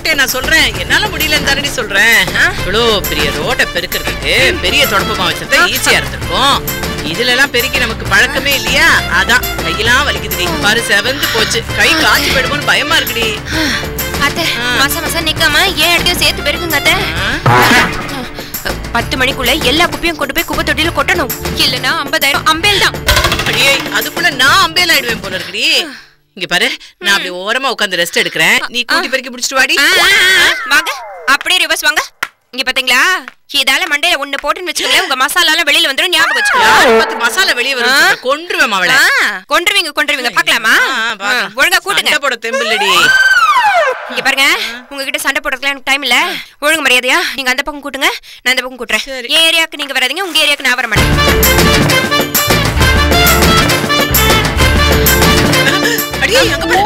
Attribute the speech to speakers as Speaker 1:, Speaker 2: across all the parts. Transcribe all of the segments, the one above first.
Speaker 1: மாட்டேன் நான் சொல்றேன் என்னால முடியலன்னு தானடி சொல்றேன் இவ்வளோ பெரிய ரோட்டை பெருக்கிறதுக்கு பெரிய தொடப்பமா வச்சிருந்தா ஈஸியா இருந்திருக்கும் இதுல எல்லாம் பெருக்கி நமக்கு பழக்கமே இல்லையா அதான் கையெல்லாம் வலிக்குதுடி பாரு செவந்து போச்சு கை காய்ச்சி போயிடுமோன்னு பயமா இருக்குடி
Speaker 2: அத்தை மாசம் மாசம் நிக்காம ஏன் இடத்தையும் சேர்த்து பெருக்குங்க அத்தை பத்து மணிக்குள்ள எல்லா குப்பையும் கொண்டு போய் குப்பை தொட்டியில கொட்டணும் இல்லனா ஐம்பதாயிரம் அம்பேல் தான்
Speaker 1: அடியே அதுக்குள்ள நான் அம்பேல் ஆயிடுவேன் போல இருக்குடி இங்க பாரு நான் அப்படி ஓரமா உட்கார்ந்து ரெஸ்ட் எடுக்கிறேன் நீ கூட்டி பெருக்கி பிடிச்சிட்டு வாடி
Speaker 2: ஆ, ஆ, ஆ, வாங்க அப்படியே ரிவர்ஸ் வாங்க இங்க பாத்தீங்களா இதால மண்டையில ஒண்ணு போட்டுன்னு வச்சுக்கோங்களேன் உங்க மசாலா வெளியில வந்துரும் ஞாபகம் வச்சுக்கோங்க
Speaker 1: யாரு பார்த்து மசாலா வெளியே வரும் கொன்றுவேன் அவளை
Speaker 2: ஆ, கொன்றுவீங்க கொன்றுவீங்க பாக்கலாமா
Speaker 1: ஆ, பார்க்கலாம்.
Speaker 2: ஆ, ஒழுங்கா கூட்டுங்க
Speaker 1: சண்டை போட தெம்பில்லடி
Speaker 2: இங்க பாருங்க உங்ககிட்ட சண்டை போடுறதுக்கு எனக்கு டைம் இல்ல ஒழுங்கு மரியாதையா நீங்க அந்த பக்கம் கூட்டுங்க நான் இந்த பக்கம் கூட்டுறேன்
Speaker 1: சரி.
Speaker 2: என் ஏரியாக்கு நீங்க வராதீங்க உங்க ஏரியாக்கு நான் வர மாட்டேன்
Speaker 1: அடியே அங்க பாரு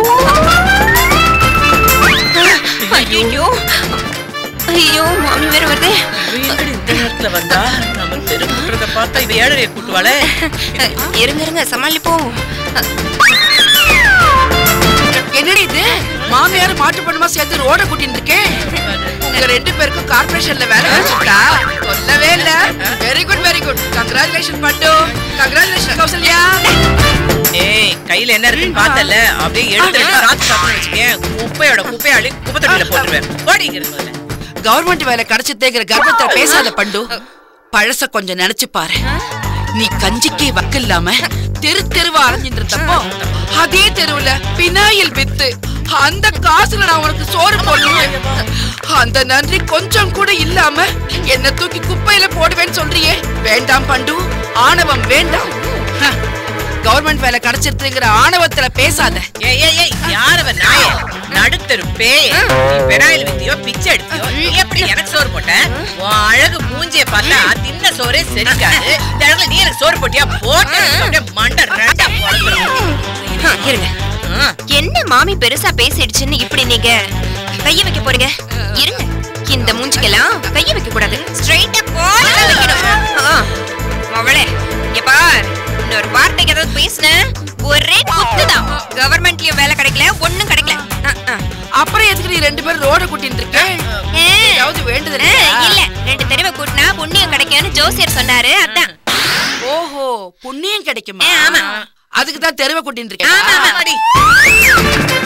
Speaker 2: ஐயோ ஐயோ மாமி வேற வருது
Speaker 1: வீடு இந்த நேரத்துல வந்தா நம்ம தெருக்குறத பார்த்தா இவ ஏழரைய கூட்டுவாளே
Speaker 2: இருங்க இருங்க சமாளிப்போம்
Speaker 3: என்னடி இது மாமியார் மாட்டு பண்ணுமா சேர்ந்து ரோட கூட்டிட்டு இருக்கேன் உங்க ரெண்டு பேருக்கும் கார்பரேஷன்ல வேலை வச்சுட்டா சொல்லவே இல்ல very good very good congratulation பண்டு கங்க்ராச்சுலேஷன் கௌசல்யா
Speaker 1: ஏய் கையில என்ன இருக்குன்னு பார்த்தல அப்படியே எடுத்து எடுத்து சாத்து சாத்து வச்சுக்கேன் குப்பையோட குப்பையை அள்ளி குப்பை தொட்டியில போட்டுருவேன் ஓடிங்கிறது முதல்ல
Speaker 3: கவர்மெண்ட் வேலை கிடைச்சதேங்கிற கர்ப்பத்துல பேசாத பண்டு பழச கொஞ்சம் நினைச்சு பாரு நீ கஞ்சிக்கே வக்கு இல்லாம தெரு தெருவா அலைஞ்சிட்டு இருந்தப்போ அதே தெருவுல பினாயில் வித்து அந்த காசுல நான் உனக்கு சோறு போடணும் அந்த நன்றி கொஞ்சம் கூட இல்லாம என்ன தூக்கி குப்பையில போடுவேன்னு சொல்றியே வேண்டாம் பண்டு ஆணவம் வேண்டாம் கவர்மெண்ட் வேலை கிடைச்சிருதுங்கிற ஆணவத்துல பேசாத
Speaker 1: ஏய் ஏய் ஏய் யாரவ நாய நடுத்தரு பேய் நீ பெனாயில் வித்தியோ பிச்சை எடுத்தியோ நீ எப்படி எனக்கு சோறு போட்ட உன் அழகு மூஞ்சிய பார்த்தா தின்ன சோறே சரிக்காது இந்த அழகுல நீ எனக்கு சோறு போட்டியா போட்டு அப்படியே மண்டை ரெண்டா பொழந்துரும்
Speaker 2: ஆ, இருங்க என்ன மாமி பெருசா பேசிடுச்சுன்னு இப்படி நீங்க கைய வைக்க போறீங்க இருங்க இந்த மூஞ்சிக்கெல்லாம் கைய வைக்க கூடாது ஸ்ட்ரைட்டா போல வைக்கணும் ஆ, அவளே இங்க பார் இன்னொரு வார்த்தைக்கு ஏதாவது பேசுன ஒரே குத்துதான் கவர்மெண்ட்லயும் வேலை கிடைக்கல ஒண்ணும் கிடைக்கல ஆ, ஆ.
Speaker 3: அப்புறம் எதுக்கு நீ ரெண்டு பேரும் ரோட கூட்டிட்டு இருக்க
Speaker 2: ஏ,
Speaker 3: ஏதாவது வேண்டுதல்
Speaker 2: ஆ,
Speaker 3: இருக்கா?
Speaker 2: இல்ல ரெண்டு தெருவை கூட்டினா புண்ணியம் கிடைக்கும்னு ஜோசியர் சொன்னாரு அதான்
Speaker 3: ஓஹோ புண்ணியம் கிடைக்குமா
Speaker 2: ஏ, ஆமா.
Speaker 3: அதுக்கு தான் தெருவை கூட்டிட்டு
Speaker 2: ஆமா, ஆமா.
Speaker 3: இருக்கேன்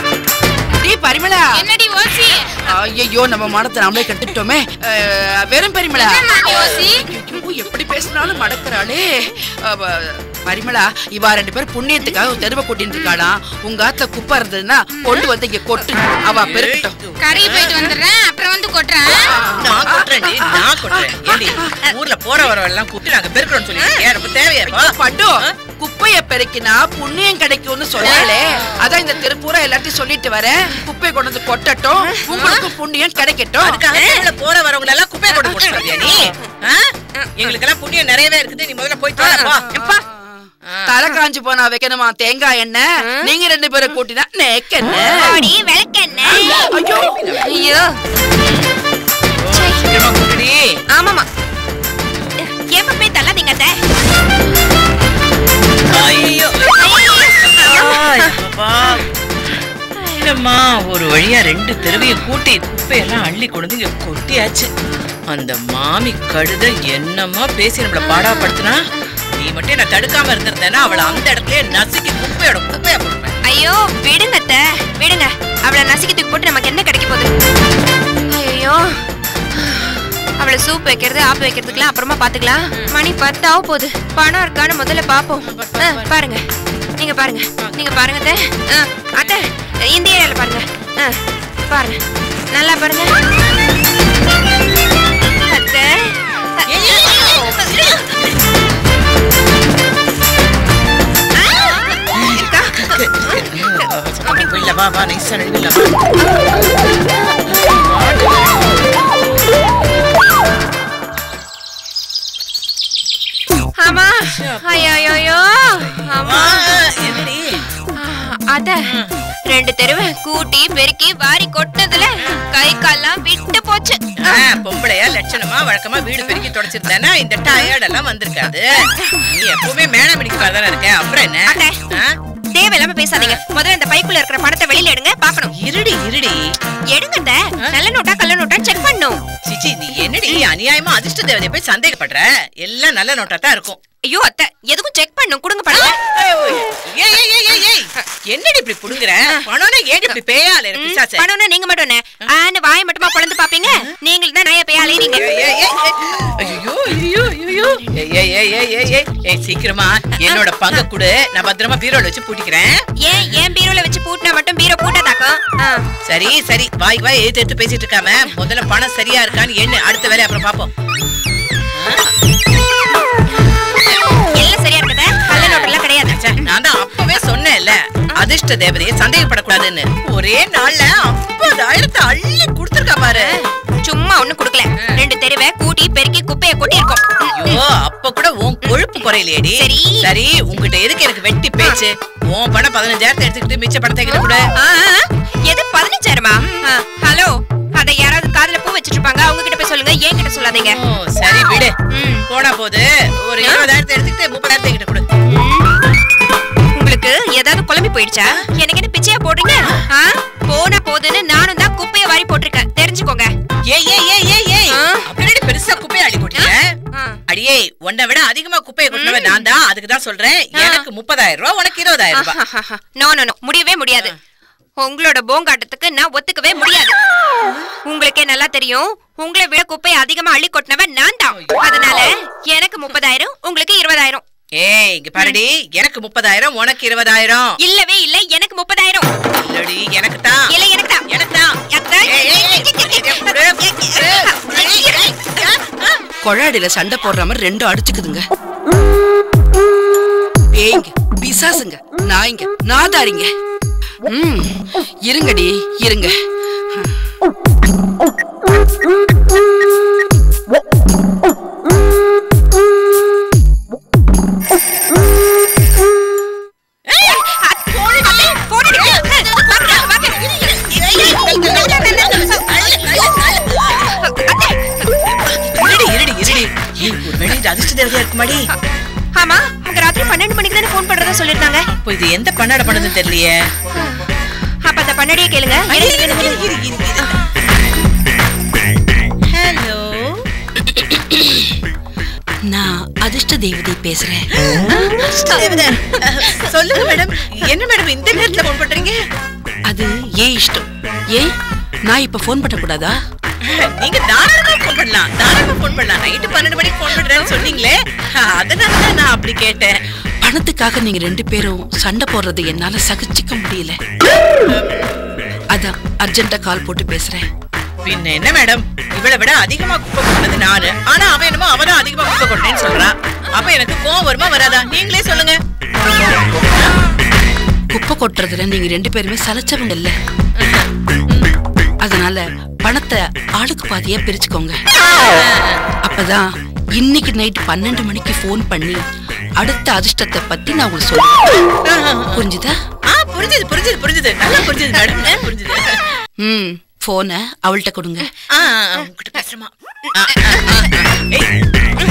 Speaker 3: டீ பரிமளா
Speaker 2: என்னடி ஓசி
Speaker 3: ஐயோ நம்ம மானத்தை நாமளே கட்டுட்டோமே அஹ், வெறும் பரிமளா
Speaker 2: ஓசி
Speaker 3: ஐயோ, எப்படி பேசினாலும் மடக்குறாளே அவ, பரிமளா இவா ரெண்டு பேரும் புண்ணியத்துக்காக ஒரு தெருவை கூட்டிட்டு இருக்காளாம் உங்க ஆத்துல குப்பை இருந்ததுன்னா கொண்டு வந்து இங்க கொட்டு அவ பெருக்கட்டும்
Speaker 2: கறி போயிட்டு வந்துடுறேன் அப்புறம் வந்து கொட்டுறேன்
Speaker 1: நான் கொட்டுறேன்டி நான் கொட்டுறேன் ஏண்டி ஊர்ல போற வரவெல்லாம் கூப்பிட்டு நாங்க பெருக்கிறோம்னு சொல்லிருக்கேன் ரொம்ப தேவையா
Speaker 3: ஐயோ,
Speaker 1: இருக்கும்
Speaker 3: பண்டு குப்பைய பெருக்கினா புண்ணியம் கிடைக்கும்னு சொன்னாலே அதான் இந்த திருப்பூரா எல்லாத்தையும் சொல்லிட்டு வரேன் குப்பையை கொண்டு வந்து கொட்டட்டும் உங்களுக்கு புண்ணியம் கிடைக்கட்டும்
Speaker 1: அதுக்காக தெருவுல போற வரவங்க எல்லாம் குப்பையை கொண்டு போட்டுறாதியா நீ ஆ? எங்களுக்கெல்லாம் புண்ணியம் நிறையவே இருக்குது நீ முதல்ல போய் தொலை, போ எப்பா
Speaker 3: தலை காஞ்சு போனா வைக்கணுமா தேங்காய் எண்ணெய் நீங்க ரெண்டு பேரும் கூட்டினா நேக்கெண்ண
Speaker 2: ஆடி விளக்கெண்ண
Speaker 3: ஐயோ
Speaker 2: ஐயோ
Speaker 1: சீக்கிரமா கூட்டுடி
Speaker 2: ஆமாமா எப்பவுமே தள்ளாதீங்க அத்தை
Speaker 1: ஐயோ இல்லம்மா ஒரு வழியா ரெண்டு தெருவையும் கூட்டி குப்பையெல்லாம் அள்ளி கொண்டு இங்க கொட்டியாச்சு அந்த மாமி கழுத என்னம்மா பேசி நம்மள பாடாப்படுத்தினா நீ மட்டும் என்ன தடுக்காம இருந்திருந்தேன்னா அவளை அந்த இடத்துலயே நசுக்கி குப்பையோட குப்பையா கொடுப்பேன்
Speaker 2: ஐயோ விடுங்க அத்தை விடுங்க அவளை நசுக்கி தூக்கி போட்டு நமக்கு என்ன கிடைக்க போகுது ஐயோ அவளை சூப் வைக்கிறது ஆப்பு வைக்கிறதுக்குலாம் அப்புறமா பாத்துக்கலாம் மணி பத்தாவ போகுது பணம் இருக்கான்னு முதல்ல பாப்போம் ஆ, பாருங்க நீங்க பாருங்க நீங்க பாருங்க அத்தை ஆ, அத்தை இந்த ஏரியால பாருங்க ஆ, பாருங்க நல்லா பாருங்க அத்தை
Speaker 1: இல்ல வா வா நைஸா நடுவில் வா
Speaker 2: ஆமா ஐயோ ஆமா
Speaker 1: என்னடி
Speaker 2: அத ரெண்டு தெருவை கூட்டி பெருக்கி வாரி கொட்டினதுல கை கால்லாம் விட்டு போச்சு
Speaker 1: ஆ, பொம்பளையா லட்சணமா வழக்கமா வீடு பெருக்கி தொடச்சிருந்தேன்னா இந்த டயர்ட் எல்லாம் வந்திருக்காது நீ எப்பவுமே மேடம் பிடிக்க தானே இருக்க அப்புறம் என்ன
Speaker 2: அத்தை.
Speaker 1: ஆ?
Speaker 2: தேவையில்லாம பேசாதீங்க முதல்ல இந்த பைக்குள்ள இருக்கிற பணத்தை வெளியில எடுங்க பாக்கணும்
Speaker 1: இருடி இருடி
Speaker 2: எடுங்க அத்தை. நல்ல நோட்டா கள்ள நோட்டா செக் பண்ணும்
Speaker 1: சிச்சி நீ என்னடி அநியாயமா அதிர்ஷ்ட தேவதைய போய் சந்தேகப்படுற எல்லாம் நல்ல நோட்டா தான் இருக்கும்
Speaker 2: ஐயோ அத்தை எதுக்கும் செக் பண்ணும் கொடுங்க பணம்
Speaker 1: ஏய், ஏய், ஏய், ஏய், ஏய். என்னடி இப்படி புடுங்குற பணம்னா ஏன் இப்படி பேயால இருக்கு பிசாசே?
Speaker 2: பணம்னா நீங்க மட்டும் ஆன்னு வாயை மட்டுமா பொழந்து பாப்பீங்க நீங்களும் தான் நிறைய பேய் அலையறீங்க
Speaker 1: ஏய், ஏய், ஏய், ஏய். ஐயோ, ஐயோ, ஐயோ. ஏய், ஏய், ஏய், ஏய், ஏய், ஏய். ஏய், சீக்கிரமா என்னோட பங்க கொடு நான் பத்திரமா பீரோல வச்சு பூட்டிக்கிறேன்
Speaker 2: ஏன் ஏன் பீரோல வச்சு பூட்டினா மட்டும் பீரோ பூட்டாதாக்கும் ஆ.
Speaker 1: சரி சரி வாய் வாய் எடுத்து எடுத்து பேசிட்டு இருக்காம முதல்ல பணம் சரியா இருக்கான்னு எண்ணு அடுத்த வேலையை அப்புறம் பாப்போம்
Speaker 2: எல்லாம் சரியா இருக்கதா கள்ள நோட்டெல்லாம் கிடையாது
Speaker 1: ச்சே, நான் தான் அப்பவே சொன்னேன்ல அதிர்ஷ்ட தேவதையை சந்தேகப்படக்கூடாதுன்னு ஒரே நாள்ல ஐம்பதாயிரத்தை அள்ளி கொடுத்துருக்கா பாரு
Speaker 2: சும்மா ஒண்ணும் குடுக்கல ரெண்டு தெருவை கூட்டி பெருக்கி குப்பைய கொட்டி இருக்கோம்
Speaker 1: ஐயோ அப்ப கூட உன் கொழுப்பு குறையிலேடி
Speaker 2: சரி.
Speaker 1: சரி உன்கிட்ட எதுக்கு எனக்கு வெட்டி பேச்சு உன் பணம் பதினஞ்சாயிரத்தை எடுத்துக்கிட்டு மிச்ச பணத்தை கிட்ட கூட
Speaker 2: ஆ, ஆ, எது பதினஞ்சாயிரமா ஆ, ஹலோ அத யாராவது காதுல பூ வச்சிட்டு இருப்பாங்க அவங்க கிட்ட போய் சொல்லுங்க ஏன் கிட்ட சொல்லாதீங்க
Speaker 1: ஓ சரி விடு
Speaker 2: ம்.
Speaker 1: போனா போது ஒரு இருபதாயிரத்தை எடுத்துக்கிட்டு முப்பதாயிரத்தை கிட்ட கொடு
Speaker 2: உங்களுக்கு ஏதாவது குழம்பி போயிடுச்சா எனக்கு என்ன பிச்சையா போடுறீங்க ஆ? போனா போதுன்னு நானும் தான் குப்பைய வாரி போட்டிருக்கேன் தெரிஞ்சுக்கோங்க
Speaker 1: ஏய் ஏய் ஏய் ஏய் ஏய்
Speaker 2: ஆ?
Speaker 1: அப்படியே பெருசா குப்பையை அள்ளி கொட்டிய
Speaker 2: ஆ.
Speaker 1: அடியே உன்னை விட அதிகமா குப்பையை கொட்டினவன் நான் தான் அதுக்கு தான் சொல்றேன் எனக்கு முப்பதாயிரம் ரூபாய் உனக்கு இருபதாயிரம் ரூபாய்
Speaker 2: நோ நோ நோ முடியவே முடியாது உங்களோட போங்காட்டத்துக்கு நான் ஒத்துக்கவே முடியாது உங்களுக்கே நல்லா தெரியும் உங்களை விட குப்பையை அதிகமா அள்ளி கொட்டினவன் நான் தான் அதனால எனக்கு முப்பதாயிரம் உங்களுக்கு இருபதாயிரம்
Speaker 1: ஏய் இங்க பாருடி எனக்கு முப்பதாயிரம் உனக்கு இருபதாயிரம்
Speaker 2: இல்லவே இல்ல எனக்கு முப்பதாயிரம்
Speaker 1: இல்லடி எனக்கு தான்
Speaker 2: இல்ல எனக்கு தான்
Speaker 1: எனக்கு தான்
Speaker 2: அக்கா,
Speaker 1: ஏய், ஏய், ஏய், இதை கொடு, கொடு.
Speaker 3: கொழாடியில சண்டை போடுற மாதிரி ரெண்டும் அடிச்சுக்குதுங்க பேய்ங்க பிசாசுங்க நாய்ங்க நாதாரிங்க ம் இருங்கடி இருங்க
Speaker 1: இருடி இருடி இருடி ஏய், ஒருவேளை இது அதிர்ஷ்ட தேவதையா இருக்குமாடி
Speaker 2: ஆமா உங்க ராத்திரி பன்னெண்டு மணிக்கு தானே போன் பண்றதா சொல்லிருந்தாங்க
Speaker 1: இப்போ இது எந்த பண்ணாட பண்ணதுன்னு தெரியலையே
Speaker 2: அப்ப அந்த பண்ணடியே கேளுங்க எனக்கு வேணும்.
Speaker 1: ஹலோ
Speaker 3: நான் அதிர்ஷ்ட தேவதை பேசுறேன்
Speaker 1: சொல்லுங்க மேடம் என்ன மேடம் இந்த நேரத்துல போன் பண்றீங்க
Speaker 3: அது ஏன் இஷ்டம் ஏன் நான் இப்ப ஃபோன் பண்ணக்கூடாதா
Speaker 1: நீங்க தாராளமா போன் பண்ணலாம் தாராளமா போன் பண்ணலாம் நைட்டு பன்னெண்டு மணிக்கு போன் பண்றேன்னு சொன்னீங்களே அதனால தான் நான் அப்படி கேட்டேன்
Speaker 3: பணத்துக்காக நீங்க ரெண்டு பேரும் சண்டை போடுறது என்னால சகிச்சுக்க முடியல அதான் அர்ஜென்ட்டா கால் போட்டு பேசுறேன்
Speaker 1: பின்ன என்ன மேடம் இவளை விட அதிகமா குப்பை கொண்டது நானு ஆனா அவன் என்னமோ அவதான் அதிகமா குப்பை கொண்டேன்னு சொல்றான் அப்ப எனக்கு கோவம் வருமா வராதா நீங்களே சொல்லுங்க
Speaker 3: குப்பை கொட்டுறதுல நீங்க ரெண்டு பேருமே சலைச்சவங்க இல்ல அதனால பணத்தை ஆளுக்கு பாதியா பிரிச்சுக்கோங்க அப்பதான் இன்னைக்கு நைட் பன்னெண்டு மணிக்கு ஃபோன் பண்ணி அடுத்த அதிர்ஷ்டத்தை பத்தி நான் உங்களுக்கு சொல்லுவேன் புரிஞ்சுதா
Speaker 1: ஆ புரிஞ்சுது புரிஞ்சுது புரிஞ்சுது நல்லா புரிஞ்சுது மேடம் புரிஞ்சுது
Speaker 3: ம் போனை அவள்கிட்ட கொடுங்க
Speaker 1: ஆ ஆ, ஆ, உங்ககிட்ட பேசுறமா ஆ, ஆ, ஆ, ஆ. ஏய்,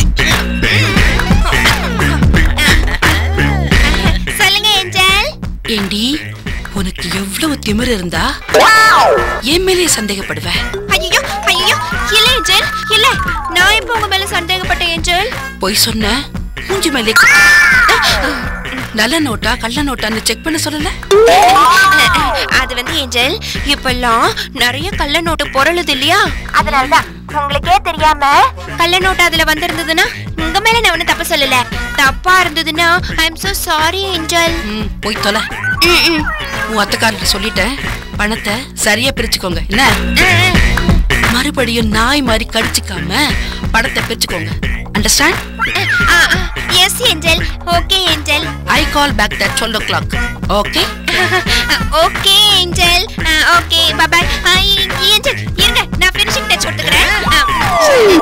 Speaker 2: சொல்லுங்க ஏஞ்சல்
Speaker 3: ஏண்டி உனக்கு எவ்வளவு திமிரு இருந்தா என் மேலேயே சந்தேகப்படுவ
Speaker 2: ஐயோ ஐயோ இல்ல ஏஞ்சல் இல்ல நான் இப்போ உங்க மேல சந்தேகப்பட்டேன் ஏஞ்சல்
Speaker 3: பொய் சொன்ன மூஞ்சி மேலே நல்ல நோட்டா கள்ள நோட்டான்னு செக் பண்ண சொல்லல
Speaker 2: அது வந்து ஏஞ்சல் இப்பெல்லாம் நிறைய கள்ள நோட்டு பொருளுது இல்லையா அதனாலதான் உங்களுக்கே தெரியாம கள்ள நோட்டு அதுல வந்திருந்ததுன்னா உங்க மேல நான் ஒண்ணும் தப்பு சொல்லல தப்பா இருந்ததுன்னா I am so sorry angel
Speaker 3: ம் போய் தொலை உன் அத்தைக்காரர்கிட்ட சொல்லிட்டேன் பணத்தை சரியா பிரிச்சுக்கோங்க என்ன மறுபடியும் நாய் மாதிரி கடிச்சுக்காம பணத்தை பிரிச்சுக்கோங்க understand
Speaker 2: yes angel okay angel
Speaker 3: I call back that twelve o'clock okay
Speaker 2: okay angel okay bye bye angel இருங்க நான் ஃபினிஷிங் டச் கொடுத்துக்கிறேன்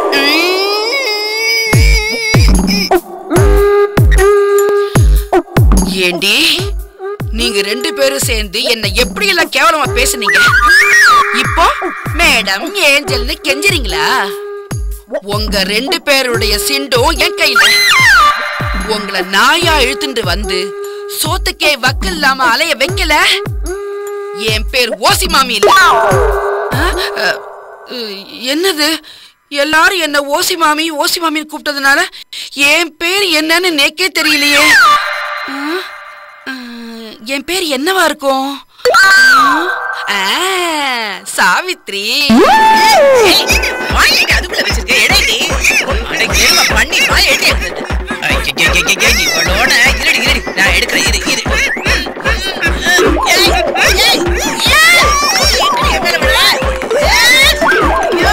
Speaker 3: ஏண்டி நீங்க ரெண்டு பேரும் சேர்ந்து என்ன எப்படி எல்லாம் கேவலமா பேசுனீங்க இப்போ மேடம் ஏஞ்சல்னு கெஞ்சுறீங்களா உங்க ரெண்டு பேருடைய சிண்டும் என் கையில உங்களை நாயா இழுத்துட்டு வந்து சோத்துக்கே வக்கு இல்லாம அலைய வைக்கல என் பேர் ஓசி மாமி இல்ல ஆ, அ, அஹ், என்னது எல்லாரும் என்ன ஓசி மாமி ஓசி மாமின்னு கூப்பிட்டதுனால என் பேர் என்னன்னு நேக்கே தெரியலையே அஹ், அஹ், என் பேர் என்னவா இருக்கும் ஆ, சாவித்ரி
Speaker 1: ஏய், வாங்கிட்டு அதுக்குள்ள வச்சிருக்க எடைடி அட கேம பண்ணி வாய் எட்டி எடுத்தது இவளோட இருடி இருடி நான் எடுக்கிறேன் இரு இரு ஏய், ஏய், ஏய். என் மேல விழ. ஏய், ஐயோ.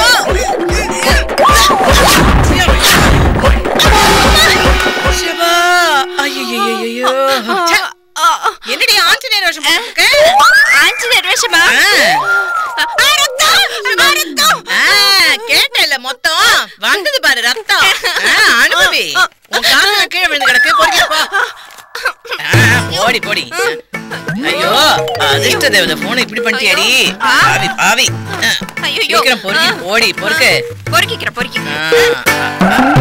Speaker 1: சிவா, ஐயையையையோ. ச்சே, என்னடி ஆஞ்சநேயர் வேஷம் போட்டிருக்க?
Speaker 2: ஆஞ்சநேயர் வேஷமா
Speaker 1: ஆ. ஆ, கேட்டேல்ல மொத்தம் வந்தது பாரு ரத்தம் ஆ, அனுபவி உன் காதுல கீழே விழுந்து கிடக்கு பொறுக்கிட்டு போ ஆ, போடி போடி ஐயோ அதிர்ஷ்ட தேவதை போனை இப்படி பண்ணிட்டியாடி பாவி பாவி ஆ,
Speaker 2: ஐயோ
Speaker 1: சீக்கிரம் பொறுக்கி போடி பொறுக்கு
Speaker 2: பொறுக்கிக்கிற பொறுக்கிக்கிற
Speaker 1: ஆ.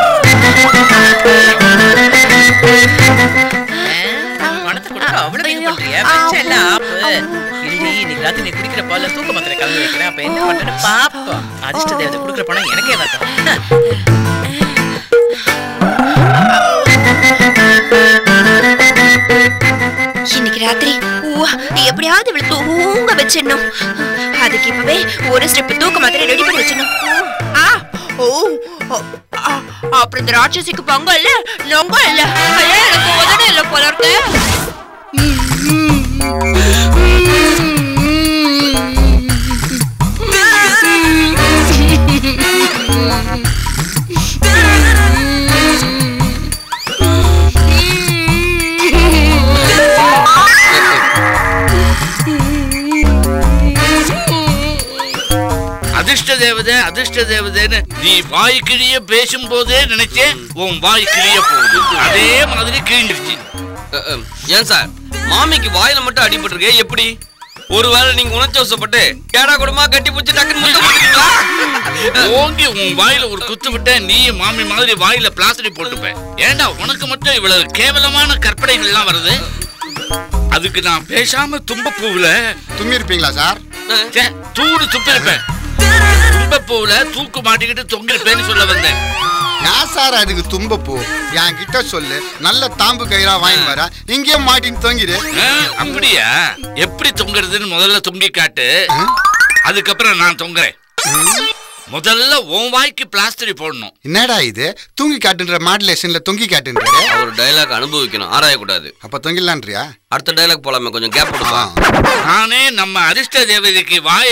Speaker 1: ஆ, பணத்தை கொடுக்க அவ்வளவு இது பண்றியா வச்ச எல்லாம் ஆப்பு இல்லடி இன்னைக்கு ராத்திரி நீ குடிக்கிற பால்ல தூக்க மாத்திரை கலந்து வைக்கிறேன் அப்ப என்ன பண்றேன்னு பாப்போம் அதிர்ஷ்ட தேவதை கொடுக்குற பணம் எனக்கே வரட்டும்
Speaker 2: இன்னைக்கு ராத்திரி ஊவா, எப்படியாவது இவளை தூங்க வச்சிடணும் அதுக்கு இப்பவே ஒரு ஸ்டெப் தூக்க மாதிரி ரெடி பண்ணி வச்சிடணும் ஆ, ஓ, ஓ, ஆ, அப்புறம் இந்த ராட்சசிக்கு பங்கம் இல்ல நொங்கம் இல்ல ஐயா, எனக்கு உதட இல்ல போல இருக்கு
Speaker 4: அதிர்ஷ்ட தேவதை அதிர்ஷ்ட தேவதைன்னு நீ வாய் கிழிய பேசும்போதே நினைச்சேன் உன் வாய் கிழிய போகுது அதே மாதிரி கிழிஞ்சிருச்சு
Speaker 5: அஹ், அஹ், ஏன் சார் மாமிக்கு வாயில மட்டும் அடிபட்டிருக்கே எப்படி ஒருவேளை நீங்க உணர்ச்சி வசப்பட்டு கேடா குடும்பமா கட்டி பிடிச்சி டக்குன்னு முத்தம் கொடுத்தீங்களா?
Speaker 4: ஓங்கி உன் வாயில ஒரு குத்து விட்ட நீ மாமி மாதிரி வாயில பிளாஸ்டிக் போட்டுப்ப ஏண்டா உனக்கு மட்டும் இவ்வளவு கேவலமான கற்பனைகள் எல்லாம் வருது அதுக்கு நான் பேசாம தும்பப்பூவுல
Speaker 6: தும்மி இருப்பீங்களா சார்
Speaker 4: ச்சே, தூடு துப்பிருப்பேன் தும்பப்பூவுல தூக்கு மாட்டிக்கிட்டு தொங்கிருப்பேன்னு சொல்ல வந்தேன்
Speaker 6: நான் சார் அதுக்கு தும்பப்பூ என் கிட்ட சொல்லு நல்ல தாம்பு கயிறா வாங்கி வர இங்கேயே மாட்டின்னு தொங்கிடு
Speaker 4: ஆ, அப்படியா எப்படி தொங்குறதுன்னு முதல்ல தொங்கி காட்டு அதுக்கப்புறம் நான் தொங்குறேன் முதல்ல உன் வாய்க்கு பிளாஸ்டரி போடணும்
Speaker 6: என்னடா இது தூங்கி காட்டுன்ற மாடுலேஷன்ல தொங்கி காட்டுன்றாரு
Speaker 5: அவர் டைலாக் அனுபவிக்கணும் ஆராயக்கூடாது
Speaker 6: அப்ப தொங்கிடலான்றியா
Speaker 5: அடுத்த டைலாக் போலாமே கொஞ்சம் கேப்
Speaker 6: ஆ.
Speaker 5: கொடுப்பா
Speaker 4: நானே நம்ம அதிர்ஷ்ட தேவதைக்கு வாய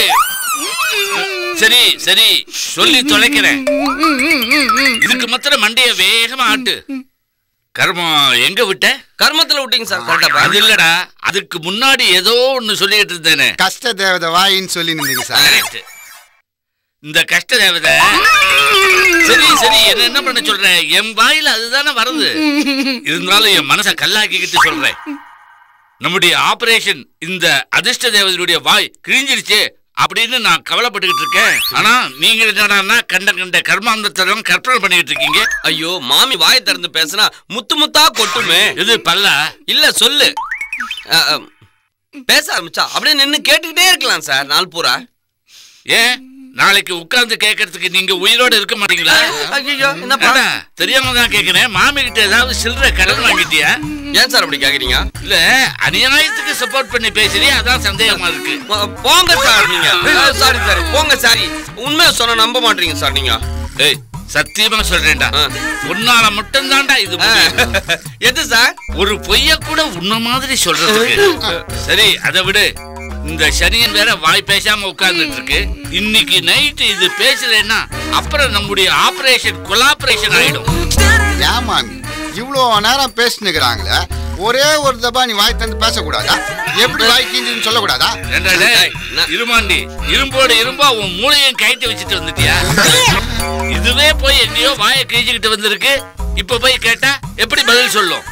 Speaker 4: சரி சரி சொல்லி தொலைக்கிறேன் இதுக்கு மாத்திரம் மண்டைய வேகமா ஆட்டு கர்மம் எங்க விட்ட
Speaker 5: கர்மத்துல விட்டீங்க சார் கரெக்டா
Speaker 4: அது இல்லடா அதுக்கு முன்னாடி ஏதோ ஒண்ணு சொல்லிட்டு இருந்தேனே
Speaker 6: கஷ்ட தேவதை வாயின்னு சொல்லி நின்றீங்க சார்
Speaker 4: Correct. இந்த கஷ்ட தேவதை சரி சரி என்ன என்ன பண்ண சொல்ற என் வாயில அதுதானே வருது இருந்தாலும் என் மனசை கல்லாக்கிக்கிட்டு சொல்றேன் நம்முடைய ஆபரேஷன் இந்த அதிர்ஷ்ட தேவதையுடைய வாய் கிழிஞ்சிருச்சு அப்படின்னு நான் கவலைப்பட்டுக்கிட்டு இருக்கேன் ஆனா நீங்க என்னடான்னா கண்ட கண்ட கர்மாந்தத்தரம் கற்பனை பண்ணிக்கிட்டு இருக்கீங்க
Speaker 5: ஐயோ மாமி வாயை திறந்து பேசினா முத்து முத்தா கொட்டுமே
Speaker 4: இது பல்லா
Speaker 5: இல்ல சொல்லு அஹ், அஹ், பேச ஆரம்பிச்சா அப்படியே நின்னு கேட்டுக்கிட்டே இருக்கலாம் சார் நாள் பூரா
Speaker 4: ஏன் நாளைக்கு உட்கார்ந்து கேட்கறதுக்கு நீங்க உயிரோட இருக்க மாட்டீங்களா
Speaker 5: ஐயோ என்னப்பா
Speaker 4: ஏண்டா, தெரியாம தான் கேக்குறேன் மாமி கிட்ட ஏதாவது சில்லற கடன் வாங்கிட்டியா
Speaker 5: ஏன் சார் அப்படி கேக்குறீங்க
Speaker 4: இல்ல அநியாயத்துக்கு சப்போர்ட் பண்ணி பேசுறியா அதான் சந்தேகமா இருக்கு
Speaker 5: போ- போங்க சார் நீங்க சாரி சாரி போங்க சாரி உண்மையை சொன்ன நம்ப மாட்டீங்க சார் நீங்க
Speaker 4: ஏய் சத்தியமா சொல்றேன்டா
Speaker 5: ஆ.
Speaker 4: உன்னால மட்டும் தான்டா இது முடியும்.
Speaker 5: எது சார்
Speaker 4: ஒரு பொய்ய கூட உன்ன மாதிரி சொல்றதுக்கு சரி அதை விடு இந்த சனியன் வேற வாய் பேசாம உட்கார்ந்துட்டு இருக்கு இன்னைக்கு நைட் இது பேசலைன்னா அப்புறம் நம்முடைய ஆபரேஷன் கொலாபரேஷன் ஆயிடும்
Speaker 6: ஏன் மாமி இவ்வளோ நேரம் பேசினுக்கிறாங்களே ஒரே ஒரு தபா நீ வாய் தந்து பேசக்கூடாதா எப்படி வாய் கீஞ்சுன்னு சொல்லக்கூடாதா
Speaker 4: ஏண்டா டேய்,
Speaker 5: டேய், என்ன?
Speaker 4: இருமாண்டி இரும்போடு இரும்பா உன் மூளையும் கைட்டு வச்சுட்டு வந்துட்டியா இதுவே போய் எங்கேயோ வாயை கிழிச்சுக்கிட்டு வந்திருக்கு இப்ப போய் கேட்டா எப்படி பதில் சொல்லும்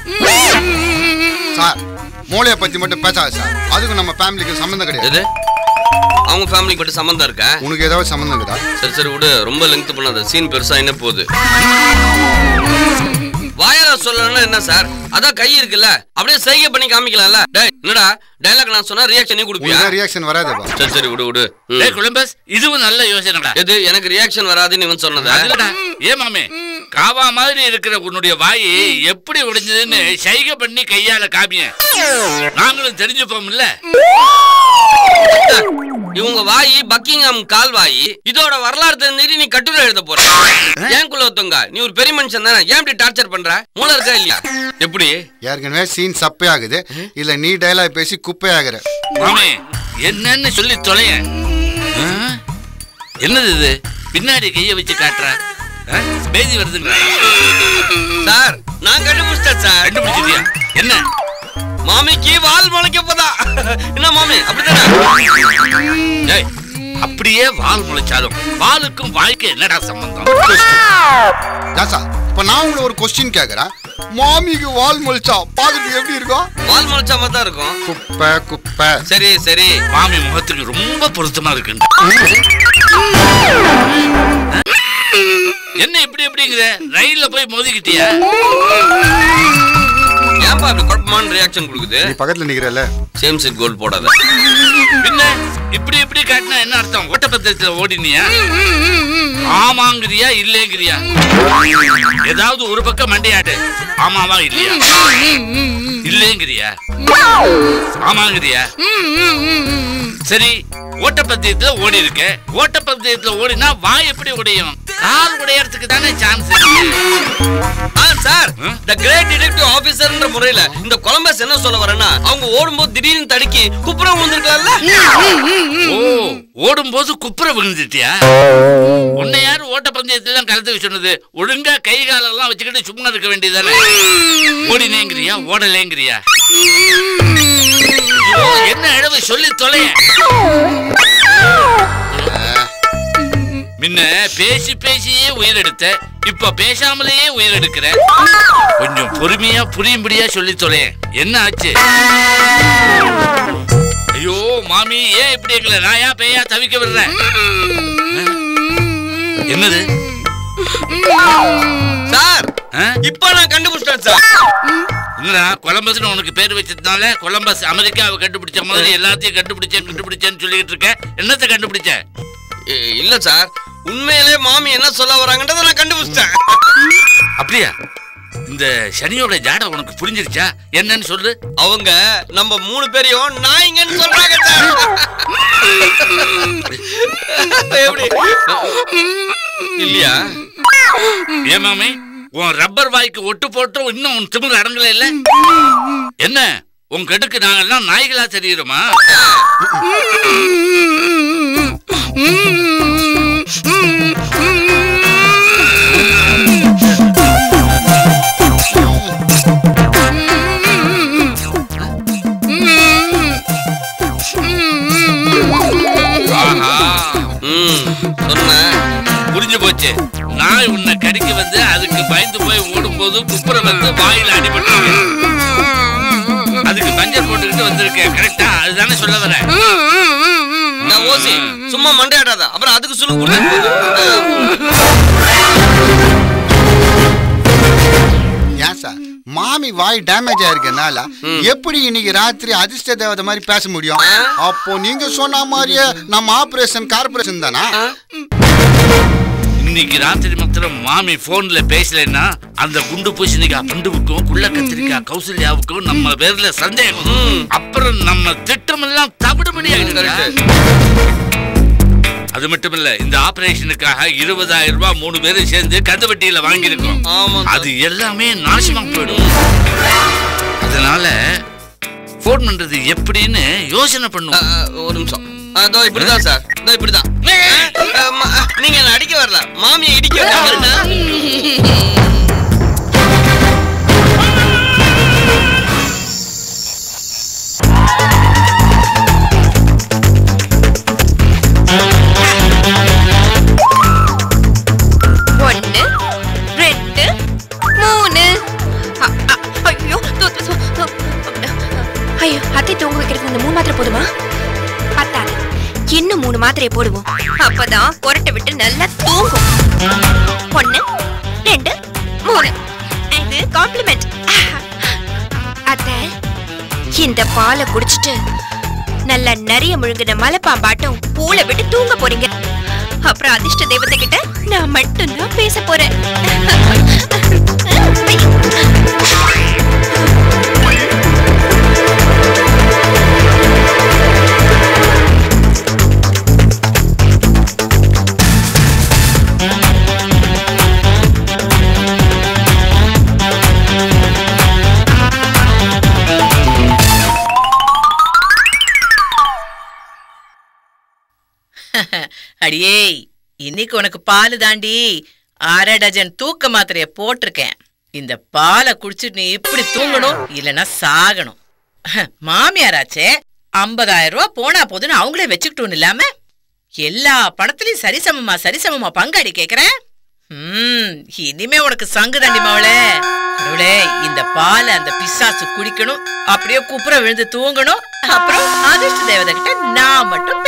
Speaker 6: சார் மூளையை பத்தி மட்டும் பேசாத சார் அதுக்கும் நம்ம ஃபேமிலிக்கு சம்மந்தம் கிடையாது
Speaker 5: எது அவங்க ஃபேமிலிக்கு மட்டும் சம்மந்தம் இருக்கா
Speaker 6: உனக்கு ஏதாவது சம்மந்தம் இருக்குதா
Speaker 5: சரி சரி விடு ரொம்ப லெங்க் பண்ணாத சீன் பெருசா என்ன போகுது வாயால சொல்லணும்னா என்ன சார் அதான் கை இருக்குல்ல அப்படியே சைகை பண்ணி காமிக்கலாம்ல டேய் என்னடா டைலாக் நான் சொன்னா ரியாக்ஷன் நீ கொடுப்பியா
Speaker 6: உனக்கு ரியாக்ஷன் வராதேப்பா
Speaker 5: சரி சரி விடு விடு ம்.
Speaker 4: டேய் கொலம்பஸ் இதுவும் நல்ல யோசனைடா
Speaker 5: எது எனக்கு ரியாக்ஷன் வராதுன்னு இவன் சொன்னதா
Speaker 4: அதுலடா ஏ மாமே காவா மாதிரி இருக்கிற உன்னுடைய வாய் எப்படி உடைஞ்சதுன்னு சைகை பண்ணி கையால காமிய நாங்களும் தெரிஞ்சுப்போம்ல
Speaker 5: இவங்க வாயி பக்கிங்ஹாம் கால் வாயி இதோட வரலாறு தெரிஞ்சுட்டு நீ கட்டுரை எழுத போற ஏன் குள்ள ஒத்துங்க நீ ஒரு பெரிய மனுஷன் தானே ஏன் இப்படி டார்ச்சர் பண்ற மூளை இருக்கா இல்லையா எப்படி
Speaker 6: ஏற்கனவே சீன் சப்பையாகுது இல்ல நீ டைலாக் பேசி குப்பையாகிற
Speaker 4: மாமே என்னன்னு சொல்லி தொலைய என்னது இது பின்னாடி கைய வச்சு காட்டுற ஆ? பேதி வருதுங்களா
Speaker 5: சார் நான் கண்டுபிடிச்சிட்டேன் சார்
Speaker 4: கண்டுபிடிச்சிட்டியா என்ன
Speaker 5: மாமிக்கு வால் முளைக்க போதா என்ன மாமி அப்படித்தானே
Speaker 4: டேய், அப்படியே வால் முளைச்சாலும் வாலுக்கும் வாய்க்கு என்னடா சம்பந்தம்
Speaker 6: ஜாசா இப்ப நான் உங்களை ஒரு கொஸ்டின் கேக்குறேன் மாமிக்கு வால் முழிச்சா பாத்துட்டு எப்படி இருக்கும்
Speaker 5: வால் முளைச்சா மாதிரி தான் இருக்கும்
Speaker 6: குப்பை குப்பை
Speaker 5: சரி சரி
Speaker 4: மாமி முகத்துக்கு ரொம்ப பொருத்தமா இருக்கு என்ன இப்படி எப்படிங்கிற ரயில்ல போய் மோதிக்கிட்டியா
Speaker 5: ஏன்பா அப்படி குழப்பமான ரியாக்ஷன் கொடுக்குது
Speaker 6: நீ பக்கத்துல நிக்கிறல்ல
Speaker 5: சேம் செட் கோல் போடாத
Speaker 4: பின்ன இப்படி இப்படி காட்டினா என்ன அர்த்தம் ஓட்டப்பத்திரத்துல ஓடினியா ஆமாங்கிறியா இல்லைங்கிறியா ஏதாவது ஒரு பக்கம் மண்டையாடு ஆமாவா இல்லையா இல்லைங்கிறியா ஆமாங்கிறியா சரி ஓட்டப்பந்தயத்துல ஓடி இருக்க ஓட்டப்பந்தயத்துல ஓடினா வாய் எப்படி உடையும் கால் உடையறதுக்கு தானே சான்ஸ்
Speaker 5: ஆ சார்
Speaker 4: ம்?
Speaker 5: த கிரேட் டிடெக்டிவ் ஆபீசர்ன்ற முறையில இந்த கொலம்பஸ் என்ன சொல்ல வரேன்னா அவங்க ஓடும்போது திடீர்னு தடுக்கி குப்புறம் விழுந்திருக்கலாம்ல
Speaker 4: ஓ ஓடும்போது குப்புற விழுந்துட்டியா உன்னை யாரு ஓட்டப்பந்தயத்துல கலந்துக்க சொன்னது ஒழுங்கா கை காலெல்லாம் வச்சுக்கிட்டு சும்மா இருக்க வேண்டியதானே ஓடினேங்கிறியா ஓடலேங்கிறியா ஐயோ, என்ன இழவு சொல்லி தொலைய முன்ன பேசி பேசியே உயிரெடுத்த இப்ப பேசாமலேயே உயிரெடுக்கிற கொஞ்சம் பொறுமையா புரியும்படியா சொல்லி தொலைய என்ன ஆச்சு ஐயோ மாமி ஏன் இப்படி எங்களை நாயா பேயா தவிக்க விடுறேன் என்னது
Speaker 5: சார்
Speaker 4: ஆ?
Speaker 5: இப்ப நான் கண்டுபிடிச்சிட்டேன் சார்
Speaker 4: என்னடா கொலம்பஸ்னு உனக்கு பேர் வச்சதுனால கொலம்பஸ் அமெரிக்காவை கண்டுபிடிச்ச மாதிரி எல்லாத்தையும் கண்டுபிடிச்சேன் கண்டுபிடிச்சேன்னு சொல்லிட்டு இருக்க என்னத்தை கண்டுபிடிச்ச
Speaker 5: இ- இல்ல சார் உண்மையிலே மாமி என்ன சொல்ல வராங்கன்றத நான் கண்டுபிடிச்சிட்டேன்
Speaker 4: அப்படியா இந்த சனியோட ஜாட உனக்கு புரிஞ்சிருச்சா என்னன்னு சொல்லு
Speaker 5: அவங்க நம்ம மூணு பேரையும் நாய்ங்கன்னு சொல்றாங்க சார் எப்படி இல்லையா
Speaker 4: ஏன் மாமி உன் ரப்பர் வாய்க்கு ஒட்டு போட்டும் இன்னும் உன் திமிர் அடங்கல இல்ல என்ன உன் கடுக்கு நாங்கெல்லாம் நாய்களா தெரியுறோமா ஆஹா
Speaker 5: ம் சொன்னேன்
Speaker 4: புரிஞ்சு போச்சு நாய் உன்னை கடிக்க வந்து அதுக்கு பயந்து போய் ஓடும்போது குப்புற வந்து வாயில அடிபட்டு அதுக்கு மஞ்சள் போட்டுக்கிட்டு வந்திருக்கேன் கரெக்டா அதுதானே சொல்ல வரேன்
Speaker 5: நான் ஓசி சும்மா மண்டையாடாத அப்புறம் அதுக்கு சொல்லு கொடுத்தா
Speaker 6: ஏன் சார் மாமி வாய் டேமேஜ் ஆயிருக்கனால எப்படி இன்னைக்கு ராத்திரி அதிர்ஷ்ட தேவதை மாதிரி பேச முடியும் அப்போ நீங்க சொன்ன மாதிரியே நம்ம ஆபரேஷன் கார்பரேஷன் தானா
Speaker 4: இன்னைக்கு ராத்திரி மாத்திரம் மாமி போன்ல பேசலைன்னா அந்த குண்டு பூசணிக்காய் பண்டுவுக்கும் குள்ள கத்திரிக்காய் கௌசல்யாவுக்கும் நம்ம பேர்ல சந்தேகம் அப்புறம் நம்ம திட்டம் எல்லாம் தவிடுபடி
Speaker 5: correct.
Speaker 4: அது மட்டும் இல்ல இந்த ஆபரேஷனுக்காக இருபதாயிரம் ரூபாய் மூணு பேரும் சேர்ந்து கந்துவட்டியில வாங்கியிருக்கோம்
Speaker 5: ஆமா சார்.
Speaker 4: அது எல்லாமே நாசமா போயிடும் அதனால போன் பண்றது எப்படின்னு யோசனை
Speaker 5: ஆ,
Speaker 4: பண்ணுவோம்
Speaker 5: ஆ, ஒரு நிமிஷம் ஆ, இதோ இப்படிதான் சார் இதோ இப்படிதான் ஆ, ம- ஆ, நீங்க என்ன அடிக்க வரல மாமியை இடிக்க வரல
Speaker 2: ஒன்னு ரெண்டு மூணு அ- அ- ஐயோ து- து- து- ஐயோ அத்தை தூங்க வைக்கிறது இந்த மூணு மாத்திரை போதுமா பத்தாது இன்னும் மூணு மாத்திரையை போடுவோம் அப்பதான் கொரட்டை விட்டு நல்லா தூங்கும் ஒன்னு ரெண்டு மூணு ஐ, இது காம்ப்ளிமெண்ட் அத்தை இந்த பாலை குடிச்சிட்டு நல்ல நிறைய முழுங்கின மலைப்பாம்பாட்டம் பூளை விட்டு தூங்க போறீங்க அப்புறம் அதிர்ஷ்ட தெய்வத்தை கிட்ட நான் மட்டும்தான் பேச போறேன்
Speaker 1: அடியே இன்னைக்கு உனக்கு பால் தாண்டி அரை டஜன் தூக்க மாத்திரைய போட்டிருக்கேன் இந்த பாலை குடிச்சிட்டு நீ இப்படி தூங்கணும் இல்லைன்னா சாகணும் மாமியாராச்சே ஐம்பதாயிரம் ரூபாய் போனா போதுன்னு அவங்களே வச்சுக்கிட்டோன்னு இல்லாம எல்லா பணத்திலயும் சரிசமமா சரிசமமா பங்காடி கேக்குறேன் ம் இனிமே உனக்கு சங்கு தாண்டி மவளே கடவுளே இந்த பாலை அந்த பிசாசு குடிக்கணும் அப்படியே குப்புற விழுந்து தூங்கணும் அப்புறம் அதிர்ஷ்ட தேவதை கிட்ட நான் மட்டும்